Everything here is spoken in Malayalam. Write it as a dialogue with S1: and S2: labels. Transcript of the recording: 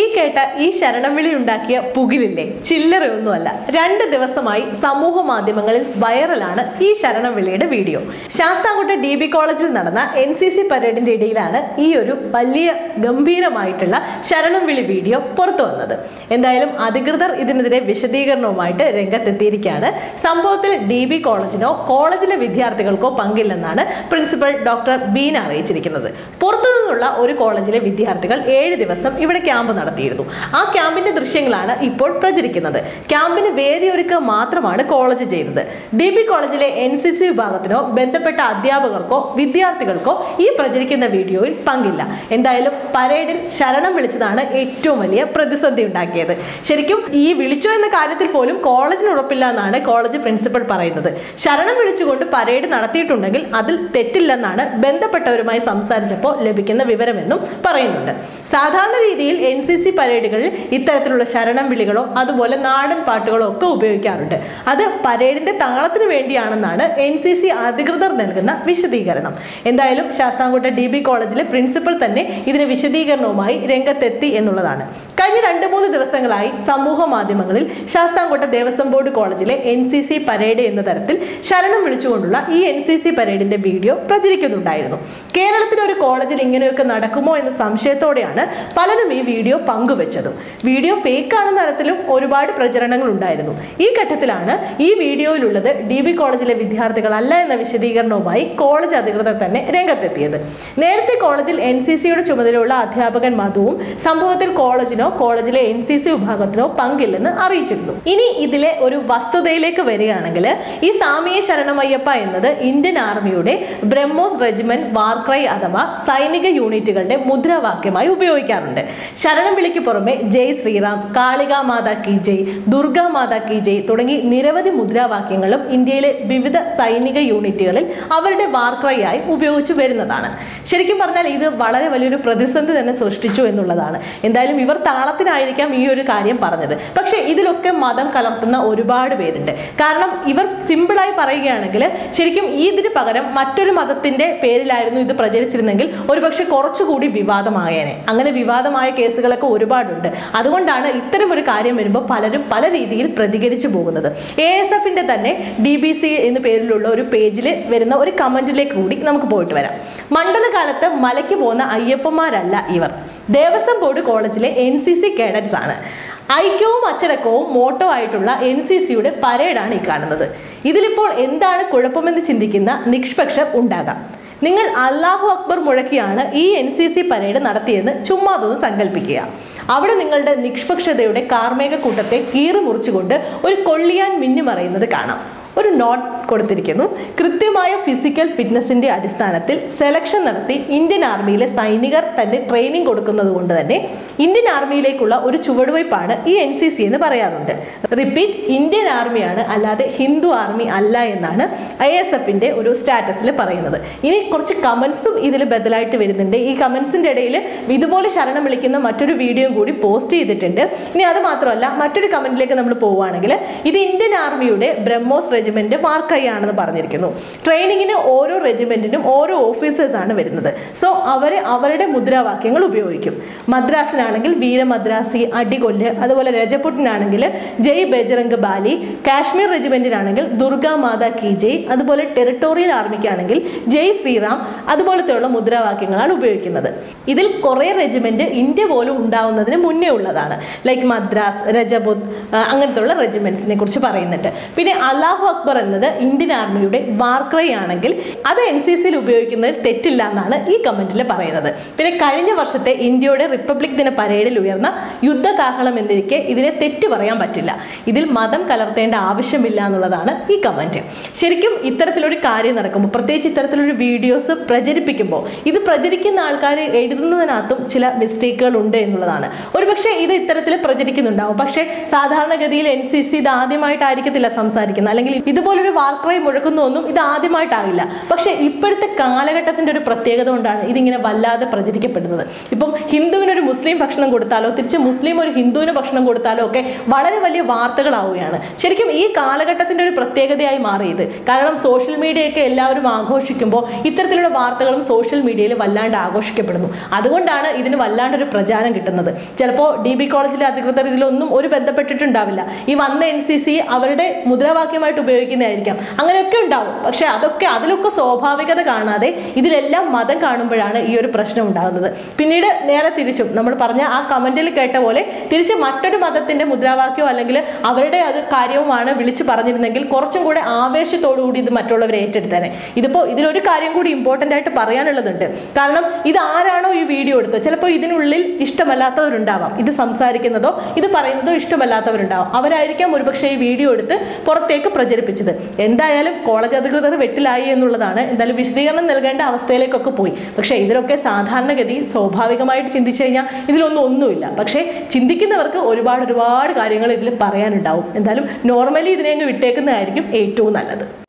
S1: കേട്ട ഈ ശരണം വിളി ഉണ്ടാക്കിയ പുകിലില്ലേ ചില്ലറയൊന്നുമല്ല രണ്ട് ദിവസമായി സമൂഹ മാധ്യമങ്ങളിൽ വൈറലാണ് ഈ ശരണം വിളിയുടെ വീഡിയോ ശാസ്താംകോട്ട ഡി ബി കോളേജിൽ നടന്ന എൻ സി സി പരേഡിന്റെ ഇടയിലാണ് ഈ ഒരു വലിയ ഗംഭീരമായിട്ടുള്ള ശരണം വിളി വീഡിയോ പുറത്തു വന്നത് എന്തായാലും അധികൃതർ ഇതിനെതിരെ വിശദീകരണവുമായിട്ട് രംഗത്തെത്തിയിരിക്കുകയാണ് സംഭവത്തിൽ ഡി ബി കോളേജിനോ കോളേജിലെ വിദ്യാർത്ഥികൾക്കോ പങ്കില്ലെന്നാണ് പ്രിൻസിപ്പൽ ഡോക്ടർ ബീന അറിയിച്ചിരിക്കുന്നത് പുറത്തു നിന്നുള്ള ഒരു കോളേജിലെ വിദ്യാർത്ഥികൾ ഏഴ് ദിവസം ഇവിടെ ക്യാമ്പ് നടത്തിയിരുന്നു ആ ക്യാമ്പിന്റെ ദൃശ്യങ്ങളാണ് ഇപ്പോൾ പ്രചരിക്കുന്നത് ക്യാമ്പിന് വേദിയൊരുക്കുക മാത്രമാണ് കോളേജ് ചെയ്തത് ഡി ബി കോളേജിലെ എൻ സി സി വിഭാഗത്തിനോ ബന്ധപ്പെട്ട അധ്യാപകർക്കോ വിദ്യാർത്ഥികൾക്കോ ഈ പ്രചരിക്കുന്ന വീഡിയോയിൽ പങ്കില്ല എന്തായാലും പരേഡിൽ ശരണം വിളിച്ചതാണ് ഏറ്റവും വലിയ പ്രതിസന്ധി ഉണ്ടാക്കിയത് ശരിക്കും ഈ വിളിച്ചോ എന്ന കാര്യത്തിൽ പോലും കോളേജിന് ഉറപ്പില്ല എന്നാണ് കോളേജ് പ്രിൻസിപ്പൽ പറയുന്നത് ശരണം വിളിച്ചുകൊണ്ട് പരേഡ് നടത്തിയിട്ടുണ്ടെങ്കിൽ അതിൽ തെറ്റില്ലെന്നാണ് ബന്ധപ്പെട്ടവരുമായി സംസാരിച്ചപ്പോൾ ലഭിക്കുന്ന വിവരമെന്നും പറയുന്നുണ്ട് സാധാരണ രീതിയിൽ എൻ സി സി പരേഡുകളിൽ ഇത്തരത്തിലുള്ള ശരണം വിളികളോ അതുപോലെ നാടൻ പാട്ടുകളോ ഒക്കെ ഉപയോഗിക്കാറുണ്ട് അത് പരേഡിന്റെ താളത്തിന് വേണ്ടിയാണെന്നാണ് എൻ സി സി അധികൃതർ നൽകുന്ന വിശദീകരണം എന്തായാലും ശാസ്താംകോട്ട ഡി ബി കോളേജിലെ പ്രിൻസിപ്പൽ തന്നെ ഇതിന് വിശദീകരണവുമായി രംഗത്തെത്തി എന്നുള്ളതാണ് കഴിഞ്ഞ രണ്ട് മൂന്ന് ദിവസങ്ങളായി സമൂഹ മാധ്യമങ്ങളിൽ ശാസ്താംകോട്ട ദേവസ്വം ബോർഡ് കോളേജിലെ എൻ സി സി പരേഡ് എന്ന തരത്തിൽ ശരണം വിളിച്ചുകൊണ്ടുള്ള ഈ എൻ സി സി പരേഡിന്റെ വീഡിയോ പ്രചരിക്കുന്നുണ്ടായിരുന്നു കേരളത്തിലെ ഒരു കോളേജിൽ ഇങ്ങനെയൊക്കെ നടക്കുമോ എന്ന സംശയത്തോടെയാണ് പലരും ഈ വീഡിയോ പങ്കുവച്ചതും വീഡിയോ ഫേക്ക് ആണെന്ന തരത്തിലും ഒരുപാട് പ്രചരണങ്ങൾ ഉണ്ടായിരുന്നു ഈ ഘട്ടത്തിലാണ് ഈ വീഡിയോയിലുള്ളത് ഡി ബി കോളേജിലെ വിദ്യാർത്ഥികളല്ല എന്ന വിശദീകരണവുമായി കോളേജ് അധികൃതർ തന്നെ രംഗത്തെത്തിയത് നേരത്തെ കോളേജിൽ എൻ സി സിയുടെ ചുമതലയുള്ള അധ്യാപകൻ മധുവും സംഭവത്തിൽ കോളേജിനോ കോളേജിലെ എൻ സി സി വിഭാഗത്തിനോ പങ്കില്ലെന്ന് അറിയിച്ചിരുന്നു ഇനി ഇതിലെ ഒരു വസ്തുതയിലേക്ക് വരികയാണെങ്കിൽ ഈ സാമീയ ശരണമയ്യപ്പ എന്നത് ഇന്ത്യൻ ആർമിയുടെ ബ്രഹ്മോസ് റെജിമെന്റ് വാർക്രൈ അഥവാ സൈനിക യൂണിറ്റുകളുടെ മുദ്രാവാക്യമായി ഉപയോഗിക്കാറുണ്ട് ശരണം വിളിക്ക് പുറമെ ജയ് ശ്രീറാം കാളികാ മാതാ കി ജയ് ദുർഗാ മാതാ കി ജയ് തുടങ്ങി നിരവധി മുദ്രാവാക്യങ്ങളും ഇന്ത്യയിലെ വിവിധ സൈനിക യൂണിറ്റുകളിൽ അവരുടെ വാർക്രൈയായി ഉപയോഗിച്ചു വരുന്നതാണ് ശരിക്കും പറഞ്ഞാൽ ഇത് വളരെ വലിയൊരു പ്രതിസന്ധി തന്നെ സൃഷ്ടിച്ചു എന്നുള്ളതാണ് എന്തായാലും ഇവർ താളത്തിനായിരിക്കാം ഈ ഒരു കാര്യം പറഞ്ഞത് പക്ഷേ ഇതിലൊക്കെ മതം കലർത്തുന്ന ഒരുപാട് പേരുണ്ട് കാരണം ഇവർ സിമ്പിളായി പറയുകയാണെങ്കിൽ ശരിക്കും ഈ ഇതിന് പകരം മറ്റൊരു മതത്തിന്റെ പേരിലായിരുന്നു ഇത് പ്രചരിച്ചിരുന്നെങ്കിൽ ഒരുപക്ഷെ കുറച്ചുകൂടി വിവാദമായേനെ അങ്ങനെ വിവാദമായ കേസുകളൊക്കെ ഒരുപാടുണ്ട് അതുകൊണ്ടാണ് ഇത്തരം ഒരു കാര്യം വരുമ്പോൾ പലരും പല രീതിയിൽ പ്രതികരിച്ചു പോകുന്നത് എ എസ് എഫിന്റെ തന്നെ ഡി ബി സി എന്ന പേരിലുള്ള ഒരു പേജിൽ വരുന്ന ഒരു കമന്റിലേക്ക് കൂടി നമുക്ക് പോയിട്ട് വരാം മണ്ഡലകാലത്ത് മലയ്ക്ക് പോകുന്ന അയ്യപ്പന്മാരല്ല ഇവർ ദേവസ്വം ബോർഡ് കോളേജിലെ എൻ സി സി കേഡറ്റ്സ് ആണ് ഐക്യവും അച്ചടക്കവും മോട്ടോ ആയിട്ടുള്ള എൻ സി സിയുടെ പരേഡാണ് ഈ കാണുന്നത് ഇതിലിപ്പോൾ എന്താണ് കുഴപ്പമെന്ന് ചിന്തിക്കുന്ന നിഷ്പക്ഷർ ഉണ്ടാകാം നിങ്ങൾ അല്ലാഹു അക്ബർ മുഴക്കിയാണ് ഈ എൻ സി സി പരേഡ് നടത്തിയെന്ന് ചുമ്മാതൊന്ന് സങ്കല്പിക്കുക അവിടെ നിങ്ങളുടെ നിഷ്പക്ഷതയുടെ കാർമേക കൂട്ടത്തെ കീറി മുറിച്ചുകൊണ്ട് ഒരു കൊള്ളിയാൻ മിന്നിമറയുന്നത് കാണാം ഒരു നോട്ട് കൊടുത്തിരിക്കുന്നു കൃത്യമായ ഫിസിക്കൽ ഫിറ്റ്നസിന്റെ അടിസ്ഥാനത്തിൽ സെലക്ഷൻ നടത്തി ഇന്ത്യൻ ആർമിയിലെ സൈനികർ തന്നെ ട്രെയിനിങ് കൊടുക്കുന്നത് കൊണ്ട് തന്നെ ഇന്ത്യൻ ആർമിയിലേക്കുള്ള ഒരു ചുവടുവയ്പ്പാണ് ഈ എൻ സി സി എന്ന് പറയാറുണ്ട് റിപ്പീറ്റ് ഇന്ത്യൻ ആർമിയാണ് അല്ലാതെ ഹിന്ദു ആർമി അല്ല എന്നാണ് ഐ എസ് എഫിന്റെ ഒരു സ്റ്റാറ്റസിൽ പറയുന്നത് ഇനി കുറച്ച് കമന്റ്സും ഇതിൽ ബദലായിട്ട് വരുന്നുണ്ട് ഈ കമന്റ്സിന്റെ ഇടയിൽ ഇതുപോലെ ശരണം വിളിക്കുന്ന മറ്റൊരു വീഡിയോ കൂടി പോസ്റ്റ് ചെയ്തിട്ടുണ്ട് ഇനി അത് മാത്രമല്ല മറ്റൊരു കമന്റിലേക്ക് നമ്മൾ പോവുകയാണെങ്കിൽ ഇത് ഇന്ത്യൻ ആർമിയുടെ ബ്രഹ്മോസ് റെജിമെന്റ് മാർക്കൈ ആണെന്ന് പറഞ്ഞിരിക്കുന്നു ട്രെയിനിങ്ങിന് ഓരോ റെജിമെന്റിനും ഓരോ ഓഫീസേഴ്സ് ആണ് വരുന്നത് സോ അവർ അവരുടെ മുദ്രാവാക്യങ്ങൾ ഉപയോഗിക്കും മദ്രാസിനാണെങ്കിൽ വീരമദ്രാസി അടികൊല്ല് അതുപോലെ രജപുട്ടിനാണെങ്കിൽ ജയ് ബജറംഗ് ബാലി കാശ്മീർ റെജിമെന്റിനാണെങ്കിൽ ദുർഗാ മാതാ കി ജയ് അതുപോലെ ടെറിട്ടോറിയൽ ആർമിക്കാണെങ്കിൽ ജയ് ശ്രീറാം അതുപോലത്തെയുള്ള മുദ്രാവാക്യങ്ങളാണ് ഉപയോഗിക്കുന്നത് ഇതിൽ കുറേ റെജിമെന്റ് ഇന്ത്യ പോലും ഉണ്ടാവുന്നതിന് മുന്നേ ഉള്ളതാണ് ലൈക്ക് മദ്രാസ് രജപുത് ആ, അങ്ങനത്തെയുള്ള റെജിമെന്റ്സിനെ കുറിച്ച് പറയുന്നുണ്ട് പിന്നെ അല്ലാഹു അക്ബർ എന്നത് ഇന്ത്യൻ ആർമിയുടെ വാർക്രൈ ആണെങ്കിൽ അത് എൻ സി സിയിൽ ഉപയോഗിക്കുന്നതിൽ തെറ്റില്ല എന്നാണ് ഈ കമന്റിൽ പറയുന്നത് പിന്നെ കഴിഞ്ഞ വർഷത്തെ ഇന്ത്യയുടെ റിപ്പബ്ലിക് ദിന പരേഡിൽ ഉയർന്ന യുദ്ധകാഹളം എന്നിരിക്കെ ഇതിനെ തെറ്റ് പറയാൻ പറ്റില്ല ഇതിൽ മതം കലർത്തേണ്ട ആവശ്യമില്ല എന്നുള്ളതാണ് ഈ കമന്റ് ശരിക്കും ഇത്തരത്തിലൊരു കാര്യം നടക്കുമ്പോൾ പ്രത്യേകിച്ച് ഇത്തരത്തിലൊരു വീഡിയോസ് പ്രചരിപ്പിക്കുമ്പോൾ ഇത് പ്രചരിക്കുന്ന ആൾക്കാർ എഴുതുന്നതിനകത്തും ചില മിസ്റ്റേക്കുകൾ ഉണ്ട് എന്നുള്ളതാണ് ഒരുപക്ഷെ ഇത് ഇത്തരത്തിൽ പ്രചരിക്കുന്നുണ്ടാവും പക്ഷേ സാധാരണഗതിയിൽ എൻ സി സി ഇത് ആദ്യമായിട്ടായിരിക്കത്തില്ല സംസാരിക്കുന്നത് അല്ലെങ്കിൽ ഇതുപോലൊരു വാർക്രൈ മുഴക്കുന്നൊന്നും ഇത് ആദ്യമായിട്ടാകില്ല പക്ഷേ ഇപ്പോഴത്തെ കാലഘട്ടത്തിന്റെ ഒരു പ്രത്യേകത കൊണ്ടാണ് ഇതിങ്ങനെ വല്ലാതെ പ്രചരിക്കപ്പെടുന്നത് ഇപ്പം ഹിന്ദുവിനൊരു മുസ്ലിം ഭക്ഷണം കൊടുത്താലോ തിരിച്ച് മുസ്ലിം ഒരു ഹിന്ദുവിന് ഭക്ഷണം കൊടുത്താലോ ഒക്കെ വളരെ വലിയ വാർത്തകളാവുകയാണ് ശരിക്കും ഈ കാലഘട്ടത്തിന്റെ ഒരു പ്രത്യേകതയായി മാറിയത് കാരണം സോഷ്യൽ മീഡിയയൊക്കെ എല്ലാവരും ആഘോഷിക്കുമ്പോൾ ഇത്തരത്തിലുള്ള വാർത്തകളും സോഷ്യൽ മീഡിയയിൽ വല്ലാണ്ട് ആഘോഷിക്കപ്പെടുന്നു അതുകൊണ്ടാണ് ഇതിന് വല്ലാണ്ട് ഒരു പ്രചാരം കിട്ടുന്നത് ചിലപ്പോൾ ഡി ബി കോളേജിലെ അധികൃതർ ഇതിലൊന്നും ഒരു ബന്ധപ്പെട്ടിട്ടുണ്ടാവില്ല ഈ വന്ന എൻ സി സി അവരുടെ മുദ്രാവാക്യമായിട്ട് ഉപയോഗിക്കുന്നതായിരിക്കാം അങ്ങനെയൊക്കെ ഉണ്ടാവും പക്ഷെ അതൊക്കെ അതിലൊക്കെ സ്വാഭാവികത കാണാതെ ഇതിലെല്ലാം മതം കാണുമ്പോഴാണ് ഈ ഒരു പ്രശ്നം ഉണ്ടാകുന്നത് പിന്നീട് നേരെ തിരിച്ചും നമ്മൾ പറഞ്ഞ ആ കമന്റിൽ കേട്ട പോലെ തിരിച്ച് മറ്റൊരു മതത്തിന്റെ മുദ്രാവാക്യമോ അല്ലെങ്കിൽ അവരുടെ അത് കാര്യവുമാണ് വിളിച്ചു പറഞ്ഞിരുന്നെങ്കിൽ കുറച്ചും കൂടെ ആവേശത്തോടു കൂടി ഇത് മറ്റുള്ളവർ ഏറ്റെടുത്തേനെ ഇതിപ്പോൾ ഇതിലൊരു കാര്യം കൂടി ഇമ്പോർട്ടൻ്റ് ആയിട്ട് പറയാനുള്ളതുണ്ട് കാരണം ഇത് ആരാണോ ഈ വീഡിയോ എടുത്തത് ചിലപ്പോൾ ഇതിനുള്ളിൽ ഇഷ്ടമല്ലാത്തവരുണ്ടാവാം ഇത് സംസാരിക്കുന്നതോ ഇത് പറയുന്നതോ ഇഷ്ടമല്ലാത്തവരുണ്ടാവാം അവരായിരിക്കാം ഒരുപക്ഷെ ഈ വീഡിയോ എടുത്ത് പുറത്തേക്ക് പ്രചരിപ്പിച്ചത് എന്തായാലും കോളേജ് അധികൃതർ വെട്ടിലായി എന്നുള്ളതാണ് എന്തായാലും വിശദീകരണം നൽകേണ്ട അവസ്ഥയിലേക്കൊക്കെ പോയി പക്ഷേ ഇതിലൊക്കെ സാധാരണഗതി സ്വാഭാവികമായിട്ട് ചിന്തിച്ചു കഴിഞ്ഞാൽ ഇതിലൊന്നും ഒന്നുമില്ല പക്ഷേ ചിന്തിക്കുന്നവർക്ക് ഒരുപാട് ഒരുപാട് കാര്യങ്ങൾ ഇതിൽ പറയാനുണ്ടാവും എന്തായാലും നോർമലി ഇതിനെ അങ്ങ് വിട്ടേക്കുന്നതായിരിക്കും ഏറ്റവും നല്ലത്